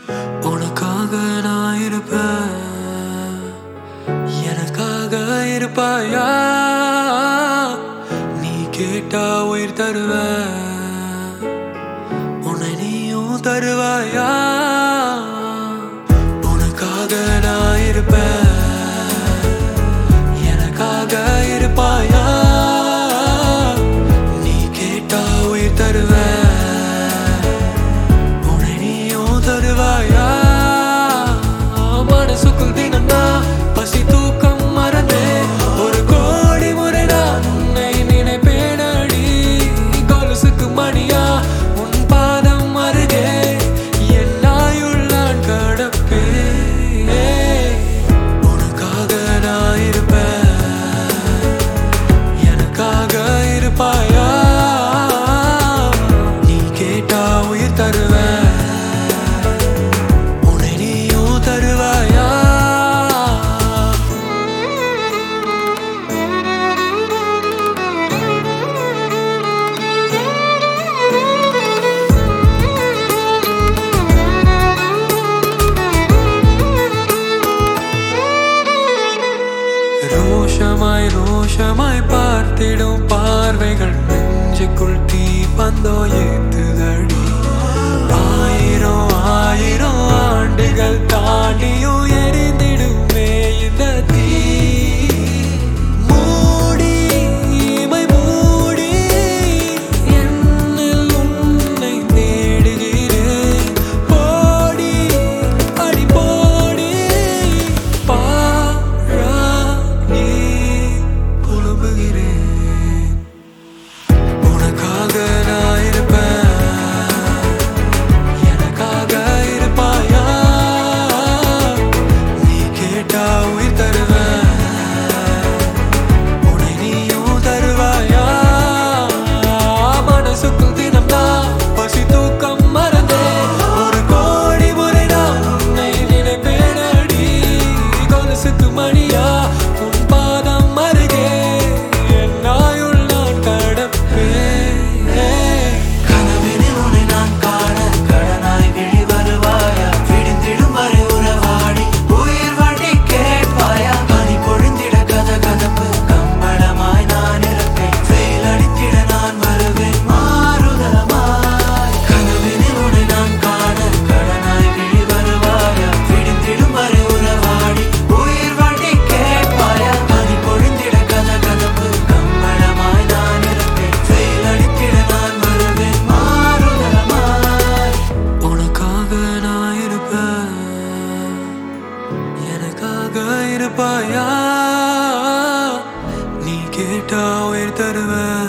உனக்காக நான் இருப்பேன் எனக்காக இருப்பாயா நீ கேட்டா உயிர் தருவேன் உன்னை நீயும் தருவாயா உனக்காக நான் இருப்பேன் எனக்காக இருப்பாயா நீ கேட்டா உயிர் தருவேன் உன்னை நீயும் தருவாயா மனசுக்குள் தினம்னா பசி தூக்கம் மறந்தே ஒரு கோடி முறை நான் உன்னை நினைப்பேனடி கொலுசுக்கு மணியா உன் பாதம் அருகே என் ஆயுள் நான் கடப்பேன் உனக்காக நான் இருப்பேன் எனக்காக இருப்பாயா நீ கேட்டா உயிர் தருவேன் உன்னை நீயும் தருவாயா ரோஷமாய் ரோஷமாய் பார்த்திடும் பார்வைகள் நெஞ்சுக்குள் தீ பந்தோ ஏத்துதடி ஆயிரம் ஆயிரம் ஆண்டுகள் தாண்டியும் எரிந்திடுமே இந்த தீ மூடி இமை மூடி என்னில் உன்னை தேடுகிறேன் போடி அடி போடி பாழாகி புலம்புகிறேன் உனக்காக நான் இருப்பேன் எனக்காக இருப்பாயா நீ கேட்டா உயிர் தருவேன் உன்னை நீயும் தருவாயா மனசுக்குள் தினம்தான் பசி தூக்கம் மறந்தே ஒரு கோடி முறை நான் உன்னை நினைப்பேனடி கொலுசுக்கு மணியா உன் பாதம் அருகே என் ஆயுள் நான் கடப்பேன் கனவினில் உன்னை நான் காண கடனாய் விழி வருவாயா விடிந்திடும் வரை உறவாடி உயிர் வழி கேட்பாயா பனி பொழிந்திட கத கதப்பு கம்பளமாய் நான் இருப்பேன் வெயில் அடித்திட நான் வருவேன் மாறுதலமாய் கனவினில் உன்னை நான் காண கடனாய் விழி வருவாயா விடிந்திடும் வரை உறவாடி உயிர் வழி கேட்பாயா பனி பொழிந்திட கத கதப்பு கம்பளமாய் நான் இருப்பேன் வெயில் அடித்திட நான் வருவேன் மாறுதலமாய் உனக்காக நான் இருப்பேன் எனக்காக இருப்பாயா நீ கேட்டா உயிர் தருவேன்